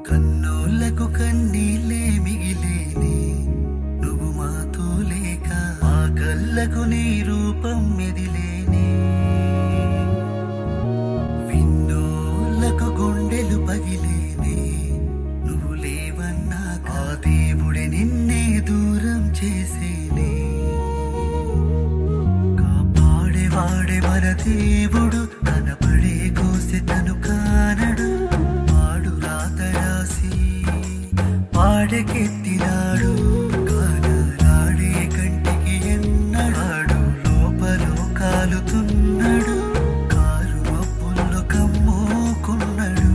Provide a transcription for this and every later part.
కన్నులకు కన్నీళ్ళే మిగిలేని నువ్వు మాతో లేక మా కళ్ళకు నీ రూపం మెదిలేని విన్నోళ్ళకు గుండెలు పగిలేని నువ్వు లేవన్నాక ఆ దేవుడే నిన్నే దూరం చేసేనే కాపాడేవాడే మన దేవుడు కనపడే కోసి తను కానడు పాడు రాత రాసి పాడకెత్తినాడు కానాడే కంటికి ఎన్నడాడు లోపల కాలుతున్నాడు కారు మప్పుల్లో కమ్ముకున్నాడు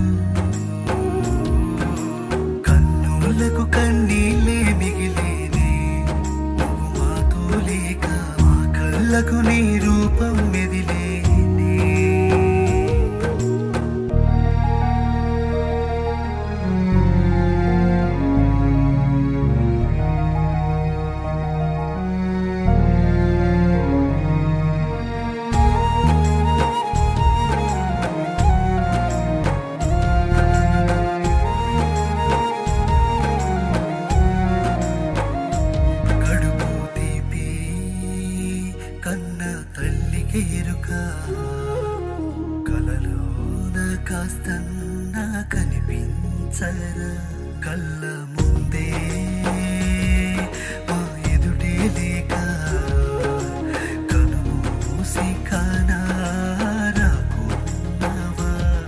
కన్నులకు కన్నీళ్ళే మిగిలేనే నువ్వు మాతో లేక మా కళ్ళకు నీ రూపం మెదిలేనే కడుపు తీపి కన్న తల్లికి ఎరుక కలలోన కాస్తన్న కనిపించరా కళ్ళ ముందే మా ఎదుటే లేక కనుమూసి కానారాకున్నావా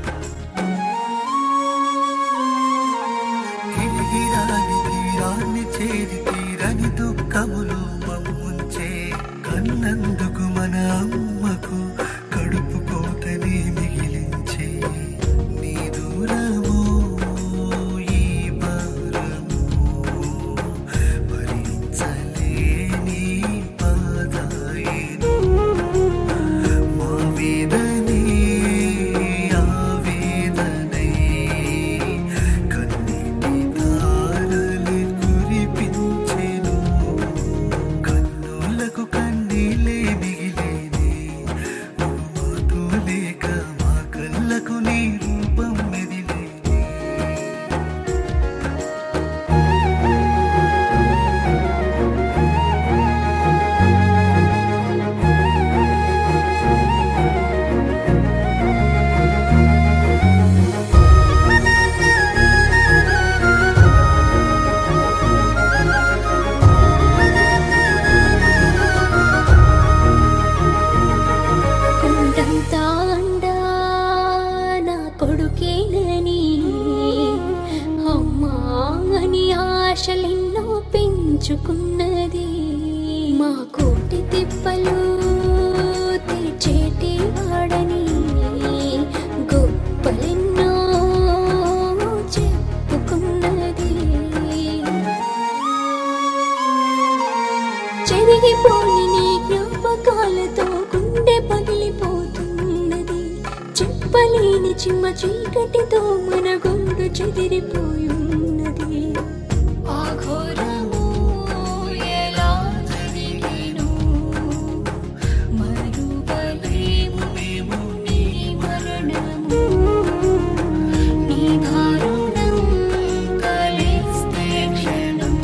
తిరిగి రాని తీరాన్ని చేరి తీరని దుఃఖములు మమ్ముంచే కన్నందుకు మన అమ్మకు కడుపు కోతని మిగిలించే నీ దూరము ఈ భారము భరించలేని బాధాయేను మా వేదనే ఆవేదనై కన్నీటి ధారలు కురిపించెను కన్నులకు కన్నీలే మిగిలేనే నువ్వు మాతో లేక మా కళ్ళకు నీ రూపం మెదిలేనే కొండంతా అండా నా కొడుకేనని అమ్మా అని ఆశలెన్నో పెంచుకున్నది మా కోటి తిప్పలు తీర్చేటి వాడని గొప్పలెన్నో చెప్పుకున్నది చెరిగిపోని నీ జ్ఞాపకాలతో గుండె పగిలిపోతున్నది చెప్పలేని చిమ్మ చీకటితో మన గుండు చెదిరిపోయున్నది ఆ ఘోరము ఎలా జరిగెను? మరువలేము మేము నీ మరణము. నీ దారుణం కలిస్తే క్షణం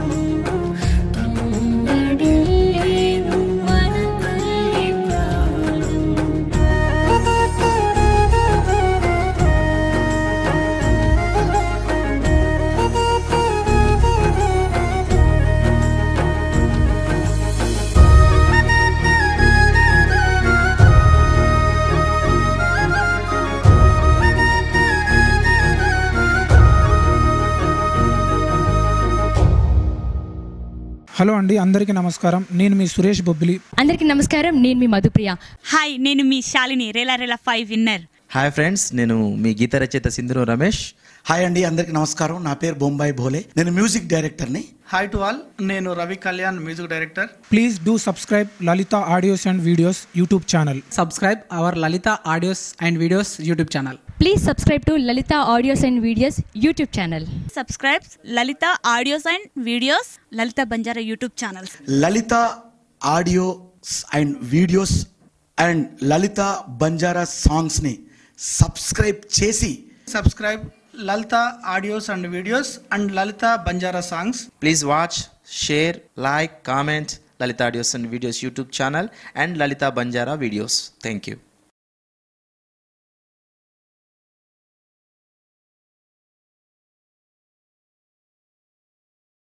తల్లడిల్లేను మన తల్లి ప్రాణం. హలో అండి అందరికీ నమస్కారం నేను మీ సురేష్ బొబ్బిలి అందరికీ నమస్కారం నేను మీ మధుప్రియ హాయ్ నేను మీ Shalini Rela Rela five winner hi friends నేను మీ గీత రచయిత సింధురు రమేష్ హాయ్ అండి అందరికి నమస్కారం నా పేరు బొంబాయి భోలే నేను మ్యూజిక్ డైరెక్టర్ని హాయ్ టు ఆల్ నేను Ravi Kalyan music director please do subscribe Lalita audios and videos YouTube channel subscribe our Lalita audios and videos YouTube channel. Please subscribe to Lalita audios and videos YouTube channel subscribe Lalita audios and videos Lalita Banjara YouTube channels Lalita audios and videos and Lalita Banjara సాంగ్స్ని subscribe చేసి subscribe Lalita audios and videos and Lalita Banjara songs please watch share like comment Lalita audios and videos YouTube channel and Lalita Banjara videos thank you